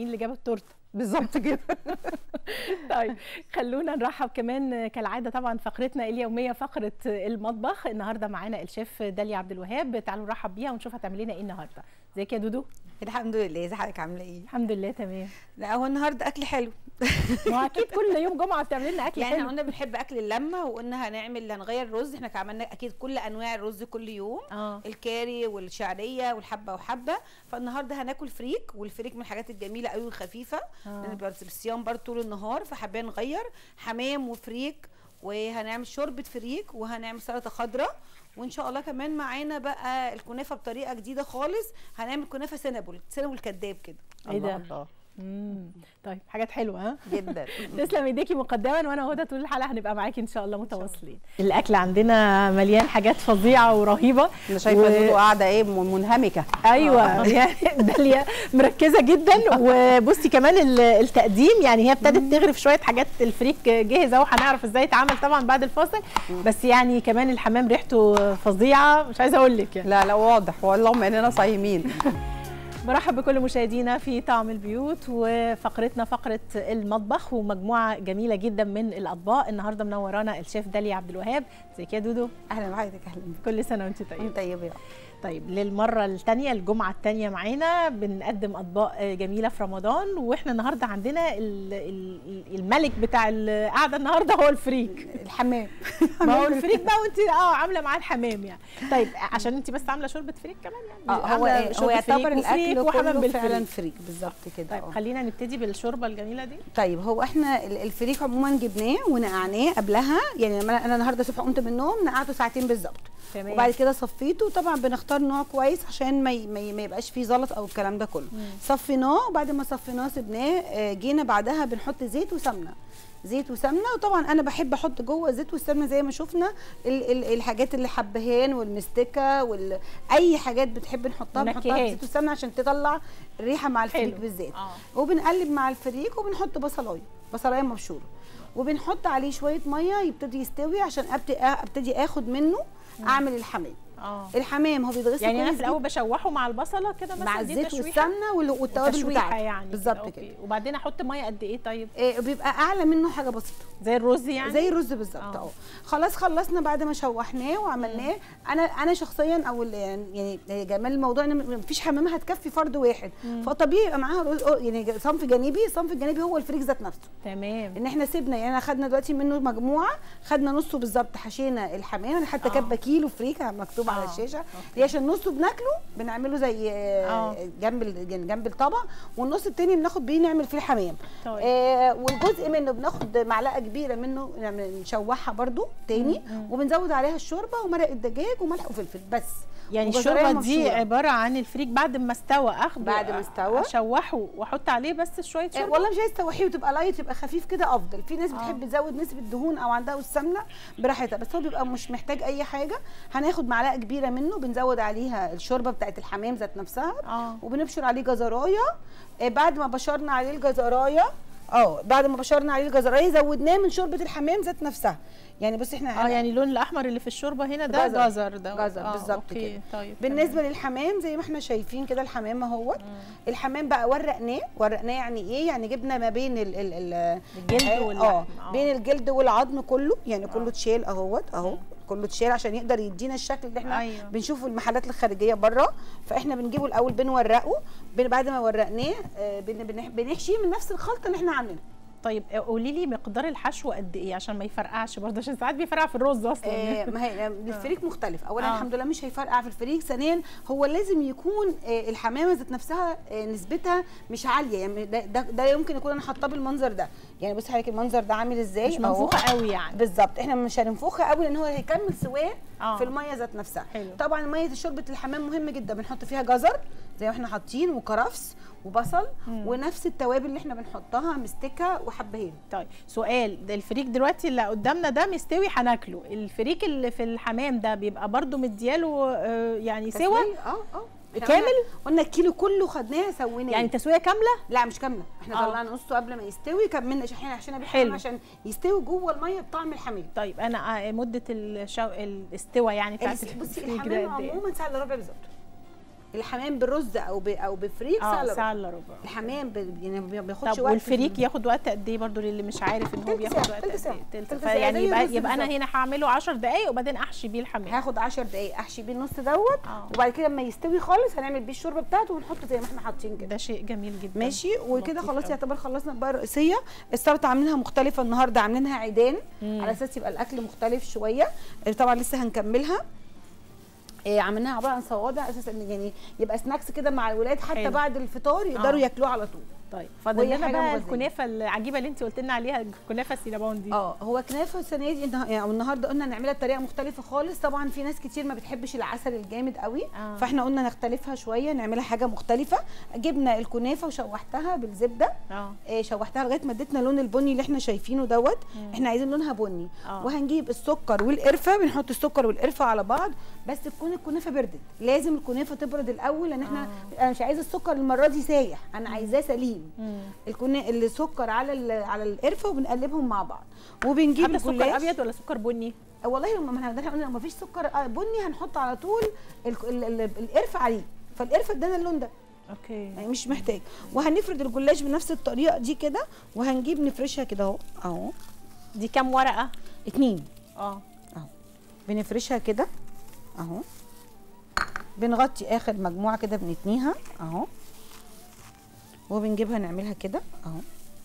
مين اللي جاب التورته بالظبط كده طيب خلونا نرحب كمان كالعاده طبعا فقرتنا اليوميه فقره المطبخ النهارده معانا الشيف داليا عبد الوهاب تعالوا نرحب بيها ونشوف هتعمل لنا ايه النهارده ازيك يا دودو الحمد لله ازي حضرتك عامله ايه الحمد لله تمام لا هو النهارده اكل حلو ما هو اكيد كل يوم جمعه بتعمل لنا اكل يعني احنا حلو قلنا بنحب اكل اللمه وقلنا هنعمل هنغير الرز احنا عملنا اكيد كل انواع الرز كل يوم اه الكاري والشعريه والحبه وحبه فالنهارده هناكل فريك والفريك من الحاجات الجميله قوي والخفيفه آه. لان بيبقى بالصيام برضه طول النهار فحابين نغير حمام وفريك وهنعمل شوربه فريك وهنعمل سلطه خضراء وان شاء الله كمان معانا بقى الكنافه بطريقه جديده خالص هنعمل كنافه سينابول سينابول كداب كده ايه ده؟ الله الله مم. طيب حاجات حلوه ها جدا تسلم ايديكي مقدما وانا وهدى طول الحلقه هنبقى معاكي ان شاء الله متواصلين الاكل عندنا مليان حاجات فظيعه ورهيبه انا شايفه و- دودو قاعده ايه م- منهمكه ايوه يعني داليا مركزه جدا وبصي كمان ال- التقديم يعني هي ابتدت تغرف شويه حاجات الفريك جاهز اهو هنعرف ازاي يتعمل طبعا بعد الفاصل بس يعني كمان الحمام ريحته فظيعه مش عايزه اقول لك يعني لا لا واضح والله اننا صايمين برحب بكل مشاهدينا في طعم البيوت وفقرتنا فقره المطبخ ومجموعه جميله جدا من الاطباق النهارده منورانا الشيف داليا عبد الوهاب ازيك يا دودو اهلا بحضرتك اهلا بك كل سنه وانت طيبه انت طيب يا رب. طيب للمرة الثانية الجمعة الثانية معانا بنقدم أطباق جميلة في رمضان وإحنا النهاردة عندنا ال- ال- الملك بتاع القعدة النهاردة هو الفريك الحمام ما هو الفريك بقى وأنت اه عاملة معاه الحمام يعني طيب عشان أنت بس عاملة شوربة فريك كمان يعني اه هو عاملة هو شوربة يعتبر فريك وفريك الاكل وحمام كله فعلا بالفريك فريك بالظبط كده طيب اه. خلينا نبتدي بالشوربة الجميلة دي طيب هو احنا ال- الفريك عموما جبناه ونقعناه قبلها يعني لما انا النهارده الصبح قمت من النوم نقعته ساعتين بالظبط تمام وبعد كده صفيته طبعا بنختار نوع كويس عشان ما ي- ما ي- ما يبقاش فيه زلط او الكلام ده كله صفيناه وبعد ما صفيناه سبناه آه، جينا بعدها بنحط زيت وسمنه زيت وسمنه وطبعا انا بحب احط جوه الزيت والسمنه زي ما شفنا ال ال الحاجات اللي حبهان والمستكه وال اي حاجات بتحب نحطها بنحطها في منكهات. زيت والسمنه عشان تطلع الريحه مع الفريك حلو. بالذات اه وبنقلب مع الفريك وبنحط بصلايه بصلايه مبشوره وبنحط عليه شويه ميه يبتدي يستوي عشان ابتدي ابتدي اخد منه اعمل الحمام اه الحمام هو بيتغسل يعني أنا كويس في الأول بشوحه مع البصلة كده جدا مثلا مع دي الزيت تشويحة والسمنه وال- والتوابل تشويحة بتاعته يعني بالظبط أوكي. كده وبعدين أحط مية قد إيه طيب إيه بيبقى اعلى منه حاجه بسيطه زي الرز يعني زي الرز بالظبط آه. اه خلاص خلصنا بعد ما شوحناه وعملناه انا انا شخصيا او ال- يعني يعني جمال الموضوع ان مفيش حمامه هتكفي فرد واحد فطبيعي يبقى معاها رز أو يعني صنف جانبي الصنف الجانبي هو الفريك ذات نفسه تمام ان احنا سيبنا يعني انا خدنا دلوقتي منه مجموعه خدنا نصه بالظبط حشينا الحمام انا حتى آه. كاتبه كيلو فريك مكتوب على آه. الشاشه دي عشان نصه بناكله بنعمله زي آه. آه. جنب ال- يعني جنب الطبق والنص التاني بناخد بيه نعمل فيه الحمام طيب. آه والجزء منه بناخد معلقه كبيره منه نعمل- نشوحها برده تاني وبنزود عليها الشوربه ومرق الدجاج وملح وفلفل بس يعني وجزراية الشوربه دي مبشورة. عباره عن الفريك بعد ما استوى اخده بعد ما استوى. اشوحه واحط عليه بس شويه آه، شوربه والله مش عايز تسوحيه وتبقى لايت يبقى خفيف كده افضل في ناس آه. بتحب تزود نسبه دهون او عندها السمنه براحتها بس هو بيبقى مش محتاج اي حاجه هناخد معلقه كبيره منه بنزود عليها الشوربه بتاعت الحمام ذات نفسها اه وبنبشر عليه جزرايه آه، بعد ما بشرنا عليه الجزرايه اه بعد ما بشرنا عليه الجزرايه زودناه من شوربه الحمام ذات نفسها يعني بص احنا اه يعني اللون الاحمر اللي في الشوربه هنا ده جزر. جزر ده جزر آه، بالظبط أوكي. كده. طيب بالنسبه للحمام زي ما احنا شايفين كده الحمام اهوت الحمام بقى ورقناه ورقناه يعني ايه يعني جبنا ما بين ال ال ال الجلد آه، واللحم اه بين الجلد والعظم كله يعني كله اتشال اهوت اهو كله اتشال عشان يقدر يدينا الشكل اللي احنا أيوة. بنشوفه المحلات الخارجيه بره فاحنا بنجيبه الاول بنورقه بن- بعد ما ورقناه آه، بن- بنح- بنحشيه من نفس الخلطه اللي احنا عاملينها طيب قولي لي مقدار الحشو قد ايه عشان ما يفرقعش برضه عشان ساعات بيفرقع في الرز اصلا آه، ما هي الفريك مختلف اولا آه. الحمد لله مش هيفرقع في الفريك ثانيا هو لازم يكون آه، الحمامه ذات نفسها آه، نسبتها مش عاليه يعني ده, ده, ده يمكن يكون انا حاطاه بالمنظر ده يعني بصي حضرتك المنظر ده عامل ازاي مش أهو. منفوخه قوي يعني بالظبط احنا مش هننفخها قوي لان هو هيكمل سواه آه. في الميه ذات نفسها حلو. طبعا ميه شوربه الحمام مهم جدا بنحط فيها جزر زي ما احنا حاطين وكرفس وبصل ونفس التوابل اللي احنا بنحطها مستكه وحبهان طيب سؤال ده الفريك دلوقتي اللي قدامنا ده مستوي هناكله الفريك اللي في الحمام ده بيبقى برضه مدياله آه، يعني سوا تسوية؟ اه اه إحنا كامل؟ قلنا- قلنا الكيلو كله خدناه سويناه يعني تسويه كامله لا مش كامله احنا آه. طلعنا نصه قبل ما يستوي كملنا عشان عشان أبيع حلو. حمام عشان يستوي جوه الميه بطعم الحمام طيب انا آه، مده الشو... الاستوى يعني بتاعت بصي الفريك ده الحمام قد إيه؟ عموما ساعه الا ربع بالظبط الحمام بالرز او ب... او بفريك ساعه اه إلا ربع. ساعه الا ربع الحمام ب... يعني ما بياخدش طب وقت والفريك في- ياخد وقت قد ايه برضو للي مش عارف ان هو تلت بياخد ساعة، وقت تلت قد ساعة، ايه تلت تلت ساعة. ساعة، يعني زي يبقى الرز يبقى انا بالظبط. هنا هعمله 10 دقايق وبعدين احشي بيه الحمام هاخد 10 دقايق احشي بيه النص دوت آه. وبعد كده لما يستوي خالص هنعمل بيه الشوربه بتاعته ونحطه زي ما احنا حاطين كده ده شيء جميل جدا ماشي وكده لطيف خلاص أوي. يعتبر خلصنا بقى الرئيسيه السلطه عاملينها مختلفه النهارده عاملينها عيدان مم. على اساس يبقى الاكل مختلف شويه طبعا لسه هنكملها إيه عملناها عباره عن صوابع اساس ان يعني يبقى سناكس كده مع الولاد حتى حلو. بعد الفطار يقدروا آه. ياكلوه على طول طيب فاضل وهي لنا حاجة بقى مغذية. الكنافه العجيبه اللي انت قلت لنا عليها الكنافه السينابون دي اه هو كنافه السنه دي النه- يعني النهارده قلنا نعملها بطريقه مختلفه خالص طبعا في ناس كتير ما بتحبش العسل الجامد قوي آه. فاحنا قلنا نختلفها شويه نعملها حاجه مختلفه جبنا الكنافه وشوحتها بالزبده اه آه، شوحتها لغايه ما ادتنا اللون البني اللي احنا شايفينه دوت احنا عايزين لونها بني آه. وهنجيب السكر والقرفه بنحط السكر والقرفه على بعض بس تكون الكنافه بردت لازم الكنافه تبرد الاول لان احنا انا مش عايزه السكر المره دي سايح انا عايزاه سليم مم. الكنا السكر على ال- على القرفه وبنقلبهم مع بعض وبنجيب حتى سكر الجلاش ابيض ولا سكر بني والله لما ما احنا قلنا لو ما فيش سكر آه، بني هنحط على طول ال- ال- ال- القرفه عليه فالقرفه ادانا اللون ده اوكي يعني مش محتاج وهنفرد الجلاش بنفس الطريقه دي كده وهنجيب نفرشها كده اهو اهو دي كام ورقه اتنين اه اهو بنفرشها كده اهو بنغطي اخر مجموعه كده بنتنيها اهو وبنجيبها نعملها كده اهو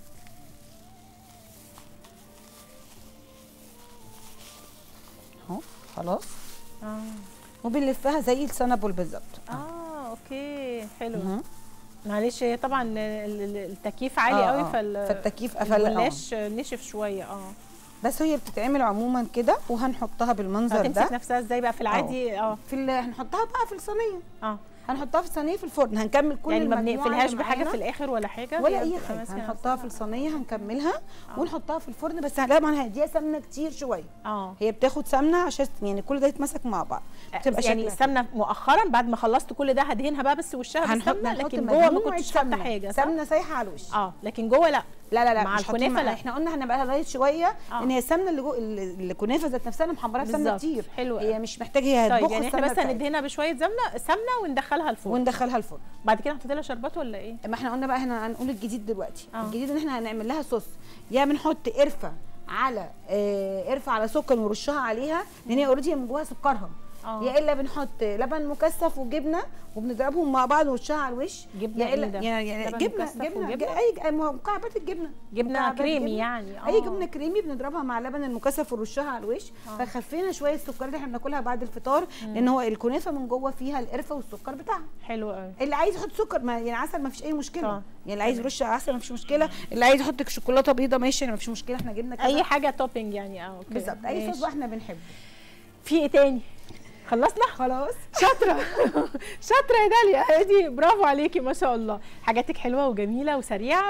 اهو خلاص اه وبنلفها زي السنبل بالظبط اه اوكي حلو اهو. معلش هي طبعا ال- ال- التكييف عالي آه، قوي آه. فال فالتكييف قفل اه الجلاش نشف شويه اه بس هي بتتعمل عموما كده وهنحطها بالمنظر هتمسك ده نفسها ازاي بقى في العادي اه في ال- هنحطها بقى في الصينيه اه هنحطها في الصينيه في الفرن هنكمل كل يعني ما المجموعة بنقفلهاش اللي بحاجه معانا. في الاخر ولا حاجه ولا هي اي بتبقى حاجه ماسكة هنحطها في نفسها. الصينيه هنكملها ونحطها في الفرن بس طبعا هديها سمنه كتير شويه اه هي بتاخد سمنه عشان يعني كل ده يتمسك مع بعض بتبقى يعني شكلها السمنه مؤخرا بعد ما خلصت كل ده هدهنها بقى بس وشها هنحط بالسمنه هنحط لكن جوه ما مجموعة كنتش حاطه سمنة. حاجه صح؟ سمنه سايحه على الوش اه لكن جوه لا لا لا لا مع مش حاطين الكنافة مع- لا. احنا قلنا هنبقى لايت شويه آه. ان هي السمنه اللي جوه ال- الكنافه ذات نفسها انا محمراها بسمنه بالظبط. كتير حلو هي قوي. مش محتاجه هي طيب هتبخ يعني احنا السمنة بس بتاعتها. هندهنها بشويه سمنه سمنه وندخلها الفرن وندخلها الفرن بعد كده نحط لها شربات ولا ايه؟ ما احنا قلنا بقى احنا هنقول الجديد دلوقتي آه. الجديد ان احنا هنعمل لها صوص يا بنحط قرفه على آه قرفه على سكر ونرشها عليها لان هي اوريدي من جواها سكرها آه. يا الا بنحط لبن مكثف وجبنه وبنضربهم مع بعض ونرشها على الوش جبنة يا الا إيه ده؟ يعني يعني لبن جبنه مكثف جبنه وجبنة؟ ج- اي م- مكعبات الجبنه جبنه مكعبات كريمي الجبنة. يعني اي آه. جبنه كريمي بنضربها مع اللبن المكثف ونرشها على الوش فخفينا شويه السكر اللي احنا بناكلها بعد الفطار لان هو الكنافه من جوه فيها القرفه والسكر بتاعها حلو قوي اللي عايز يحط سكر ما يعني عسل ما فيش اي مشكله طبعا. يعني اللي عايز يرش عسل ما فيش مشكله اللي عايز يحط شوكولاته بيضه ماشي ما فيش مشكله احنا جبنا كذا اي حاجه توبنج يعني اه اوكي بالظبط اي صوص ماشي. بقى احنا بنحبه في ايه تاني؟ خلصنا؟ خلاص شاطره شاطره يا داليا ادي برافو عليكي ما شاء الله حاجاتك حلوه وجميله وسريعه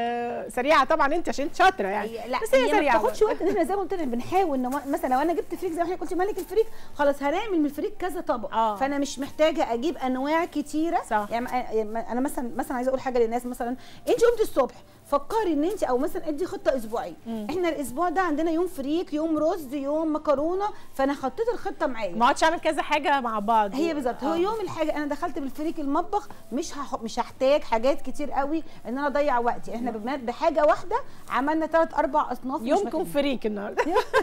وسريعه طبعا انت عشان شاطره يعني هي لا بس هي هي ما سريعه بتاخدش وقت ان احنا زي ما قلت لك بنحاول إن مثلا لو انا جبت فريك زي ما احنا قلت ملك الفريك خلاص هنعمل من الفريك كذا طبق آه. فانا مش محتاجه اجيب انواع كتيره صح. يعني أ- انا مثلا مثلا عايزه اقول حاجه للناس مثلا انت قمت الصبح فكري ان انت او مثلا ادي خطه اسبوعيه احنا الاسبوع ده عندنا يوم فريك يوم رز يوم مكرونه فانا حطيت الخطه معايا ما اقعدش اعمل كذا حاجه مع بعض هي بالظبط هو آه. يوم الحاجه انا دخلت بالفريك المطبخ مش هح... مش هحتاج حاجات كتير قوي ان انا اضيع وقتي احنا بم- بحاجه واحده عملنا ثلاث اربع اصناف مش يومكم محتاجين. فريك النهارده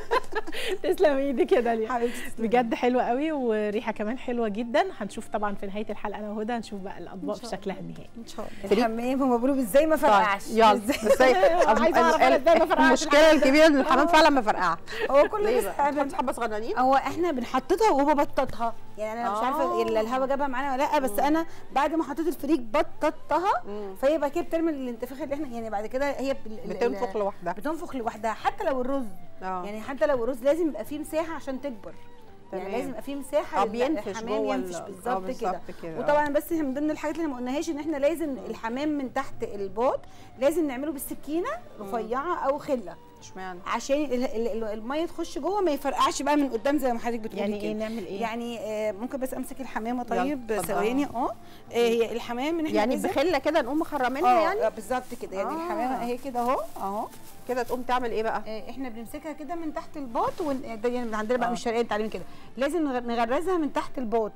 تسلم ايدك يا داليا حبيبتي تسلمي. بجد حلوه قوي وريحه كمان حلوه جدا هنشوف طبعا في نهايه الحلقه انا وهدى هنشوف بقى الاطباق في شكلها النهائي ان شاء الله الحمام هم بيقولوا ازاي ما فرقعش يلا بس هي- عايزة أعرف أنا إزاي ما فرقعش المشكله الكبيره ان الحمام فعلا ما فرقعش هو كل ليه بس بقى؟ أنا- بتحط حبه صغننين هو احنا بنحططها وببططها يعني انا مش آه. عارفه ال- الهوا جابها معانا ولا لا بس انا بعد ما حطيت الفريك بططتها مم. فهي بقى كده بترمي الانتفاخ اللي احنا يعني بعد كده هي بال- ال- بتنفخ ال- لوحدها بتنفخ لوحدها حتى لو الرز اه يعني حتى لو الرز لازم يبقى فيه مساحه عشان تكبر يعني تمام. لازم يبقى فيه مساحه اه لل- بينفش الحمام جوه ينفش ال- اه بالظبط كده بالظبط كده وطبعا بس من ضمن الحاجات اللي ما قلناهاش ان احنا لازم الحمام من تحت الباط لازم نعمله بالسكينه رفيعه او خله اشمعنى عشان ال- ال- ال- الميه تخش جوه ما يفرقعش بقى من قدام زي ما حضرتك بتقولي يعني كده. ايه نعمل ايه يعني آه، ممكن بس امسك الحمامه يلا، طيب اتفضل. ثواني اه آه، هي الحمام ان احنا يعني لازم- بخله كده نقوم مخرمينها اه يعني آه، بالظبط كده يعني آه. الحمامه اهي كده اهو اهو كده تقوم تعمل ايه بقى آه، احنا بنمسكها كده من تحت الباط ون... ده يعني عندنا بقى آه. مش شرقيه متعلمين كده لازم نغ- نغرزها من تحت الباط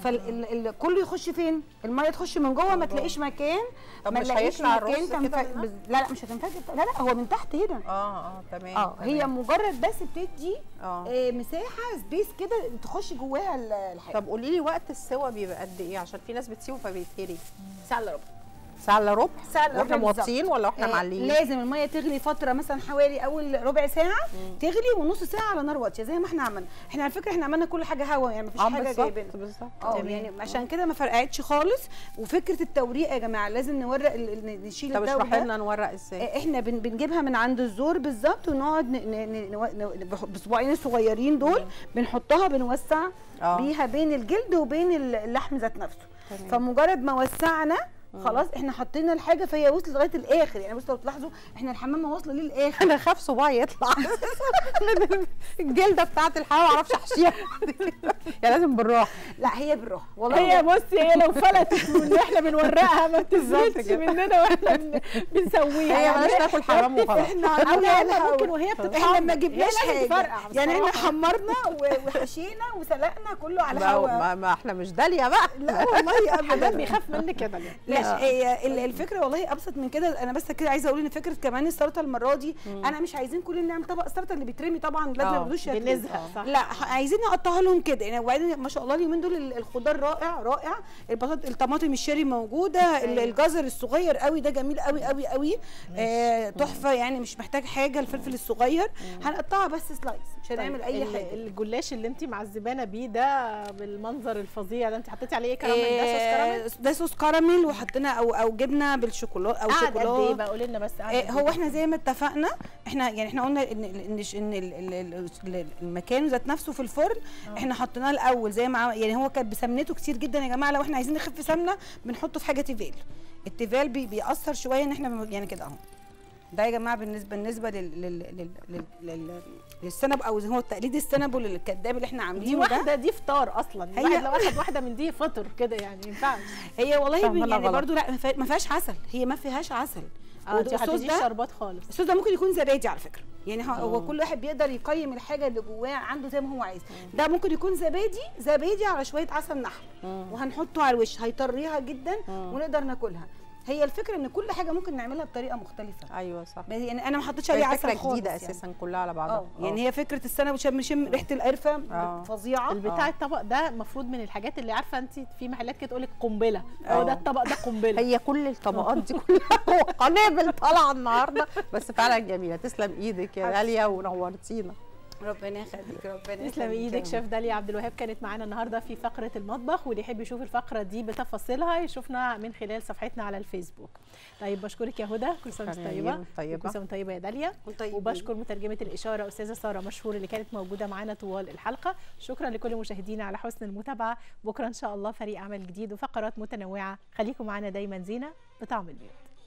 فالكل يخش فين الميه تخش من جوه ما تلاقيش مكان طب ما مش نلاقيش هيطلع مكان الرز كده تنف- منها؟ بز- لا لا مش هتنفجر لا لا هو من تحت هنا اه اه تمام اه هي تمام. مجرد بس بتدي اه آه، مساحه سبيس كده تخش جواها ال- الحاجه طب قولي لي وقت السوا بيبقى قد ايه عشان في ناس بتسيبه فبيتهري ساعه الا ربع ساعه الا ربع ساعه الا واحنا ربع بالظبط. موطيين ولا واحنا آه، معليين لازم الميه تغلي فتره مثلا حوالي اول ربع ساعه تغلي ونص ساعه على نار واطيه زي ما احنا عملنا احنا على فكره احنا عملنا كل حاجه هوا يعني مفيش اه حاجه بالظبط جايبينها بالظبط اه تمام. يعني عشان كده ما فرقعتش خالص وفكره التوريق يا جماعه لازم نورق ال- ال- نشيل طب الدور اشرحي ده لنا نورق ازاي آه، احنا بن- بنجيبها من عند الزور بالظبط ونقعد ن- ن- ن- نو- ن- بخ- بصباعين الصغيرين دول بنحطها بنوسع اه. بيها بين الجلد وبين اللحم ذات نفسه تمام. فمجرد ما وسعنا خلاص احنا حطينا الحاجه فهي وصلت لغايه الاخر يعني بصوا لو تلاحظوا احنا الحمامه واصله للاخر انا خاف صباعي يطلع من الجلده بتاعت الحمام ما اعرفش احشيها يعني لازم بالراحه لا هي بالراحه والله هي بصي هي لو فلتت من احنا بنورقها ما بتثبتش كده. مننا واحنا بن- بنسويها هي بلاش ناكل حمام وخلاص احنا او عملنا لا لها ممكن وهي بتتحمر احنا ما جبناش هي لازم حاجه تفرقع يعني احنا بصراحة. حمرنا و- وحشينا وسلقنا كله على ما, هوا ما, ما احنا مش داليه بقى لا والله حمام ابدا بيخاف منك كده لا هي ال- الفكره والله ابسط من كده انا بس كده عايزه اقول ان فكره كمان السلطه المره دي انا مش عايزين كلنا نعمل طبق السلطه اللي بيترمي طبعا لازم اه، ما يرضوش ياكلوه. بنزهق صح لا ح- عايزين نقطعها لهم كده يعني وبعدين ما شاء الله اليومين دول ال- الخضار رائع رائع البطاط الطماطم الشيري موجوده ال- أيوة. الجزر الصغير قوي ده جميل قوي قوي قوي آه تحفه يعني مش محتاج حاجه الفلفل الصغير هنقطعها بس سلايس مش هنعمل اي ال- حاجه الجلاش اللي انت معذبانا بيه ده بالمنظر الفظيع ده انت حطيتي عليه ايه كراميل ده صوص كراميل آه، ده صوص كراميل وحطينا او او جبنه بالشوكولاته او قعد قد ايه شوكولاته بقى قولي لنا بس قعد آه، قد هو إيه؟ احنا زي ما اتفقنا احنا يعني احنا قلنا ان ان ان ال- ال- ال- ال- المكان ذات نفسه في الفرن احنا حطيناه الاول زي ما عم- يعني هو كان بسمنته كتير جدا يا جماعه لو احنا عايزين نخف سمنه بنحطه في حاجه تيفال التيفال بي بيأثر شويه ان احنا يعني كده اهو ده يا جماعه بالنسبه بالنسبه لل لل لل لل لل للسنب او هو تقليد السنب الكذاب اللي احنا دي عاملينه ده واحده دي فطار اصلا هي- الواحد لو اخد واحده من دي فطر كده يعني ما ينفعش هي والله فاهمة يعني غلط. برضو لا ما فيها- ما فيهاش عسل هي ما فيهاش عسل اه انت والصوص حطيتيش ده شربات خالص الصوص ده ممكن يكون زبادي على فكره يعني هو- هو كل واحد بيقدر يقيم الحاجه اللي جواه عنده زي ما هو عايز ده ممكن يكون زبادي زبادي على شويه عسل نحل وهنحطه على الوش هيطريها جدا ونقدر ناكلها هي الفكره ان كل حاجه ممكن نعملها بطريقه مختلفه ايوه صح بس يعني انا ما حطيتش عليه هي عسل فكره خالص جديده يعني. اساسا كلها على بعضها اه يعني هي فكره السنه وشم شم ريحه القرفه آه. فظيعه البتاع آه. الطبق ده المفروض من الحاجات اللي عارفه انت في محلات كده تقول لك قنبله هو آه. ده الطبق ده قنبله هي كل الطبقات دي كلها قنابل طالعه النهارده بس فعلا جميله تسلم ايدك يا داليا ونورتينا ربنا يخليك ربنا تسلم يخليك ايدك يا شيف داليا عبد الوهاب كانت معانا النهارده في فقره المطبخ واللي يحب يشوف الفقره دي بتفاصيلها يشوفنا من خلال صفحتنا على الفيسبوك طيب بشكرك يا هدى كل سنه وانت شكراً يا طيبه ريم، طيبة. كل سنه وانت طيبه يا داليا وطيبين. وبشكر مترجمه الاشاره استاذه ساره مشهور اللي كانت موجوده معانا طوال الحلقه شكرا لكل مشاهدينا على حسن المتابعه بكره ان شاء الله فريق عمل جديد وفقرات متنوعه خليكم معانا دايما زينه بطعم البيوت